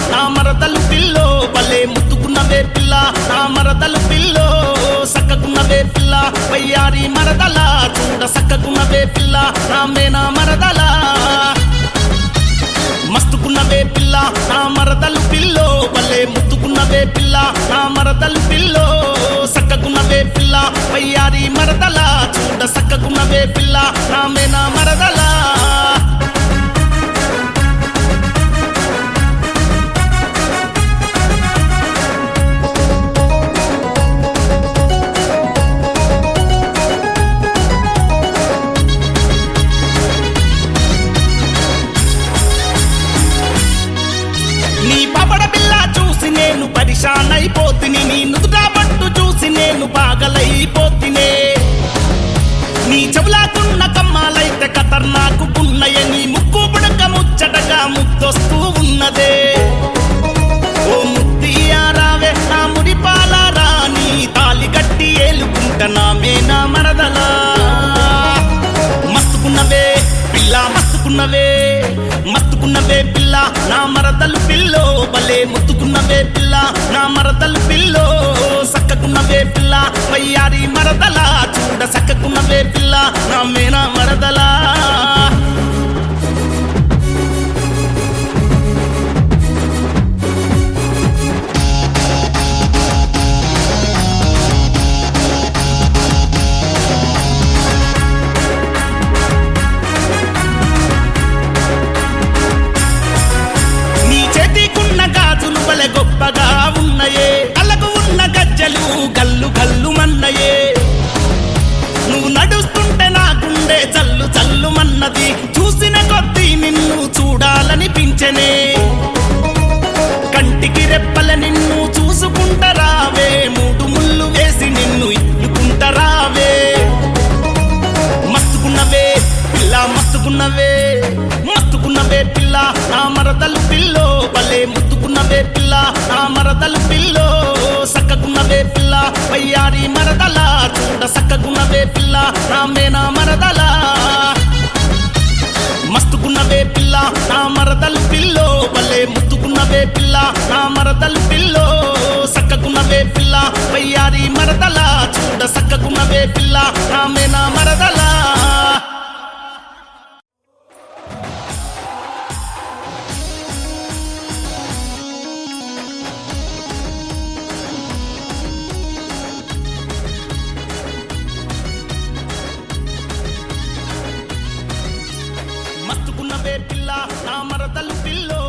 నా మరదలు పిల్లో భలే ముద్దుకున్నవే పిల్ల నా మరదలు పిల్లో సక్కకున్నవే పిల్ల వయ్యారి మరదల చూడ సక్కకున్నవే పిల్ల నా మేనా మరదల మస్తుకున్నవే పిల్ల నా మరదలు పిల్లో భలే ముద్దుకున్నవే పిల్ల నా మరదలు పిల్లో సక్కకున్నవే పిల్ల వయ్యారి మరదల చూడ సక్కకున్నవే పిల్ల నా మేనా మరదల నీ పబడ బిల్ల చూసి నేను పరిశాన్ అయిపోతిని నీ నుదుటా పట్టు చూసి నేను పాగలైపోతినే నీ చెవులాకున్న కమ్మాలైతే ఖతర్నాకు ఉన్నయ నీ ముక్కు పుడక ముచ్చటగా ముద్దొస్తూ ఉన్నదే ఓ ముత్తియారావే నా మురిపాల రాని తాలి గట్టి ఏలుకుంట నా మేనా మరదలా మస్తుకున్నవే పిల్ల మస్తుకున్నవే మస్తుకున్నవే పిల్ల నా మరదలు పిల్లో భలే ముత్తుకున్నవే పిల్ల నా మరదలు పిల్లో సక్కకున్నవే పిల్ల వయ్యారి మరదల చూడ సక్కకున్నవే పిల్ల నా మేనా మరదలా నీ చేతికున్న గాజులు వలె గొప్పగా ఉన్నయే కళ్ళకు ఉన్న గజ్జలు గల్లు గల్లు మన్నయే నువ్వు నడుస్తుంటే నా గుండె జల్లు జల్లు మన్నది చూసిన కొద్దీ నిన్ను చూడాలనిపించనే కంటికి రెప్పల నిన్ను చూసుకుంటరావే మూడు ముళ్ళు వేసి నిన్ను ఇల్లుకుంటరావే మస్తుకున్నవే పిల్ల మస్తుకున్నవే మస్తుకున్నవే పిల్ల నా మరదలు పిల్లో భలే ముత్తుకున్నవే పిల్ల నా మరదలు పిల్లో సక్కకున్నవే పిల్ల వయ్యారి మరదల చూడ సక్కకున్నవే పిల్ల నా మేనా మరదల మస్తుకున్నవే పిల్ల నా మరదలు పిల్లో భలే ముత్తుకున్నవే పిల్ల నా మరదలు పిల్లో సక్కకున్నవే పిల్ల వయ్యారి మరదల చూడ సక్కకున్నవే పిల్ల నా మేనా మరదల మస్తుకున్నవే పిల్ల నా మరదలు పిల్లో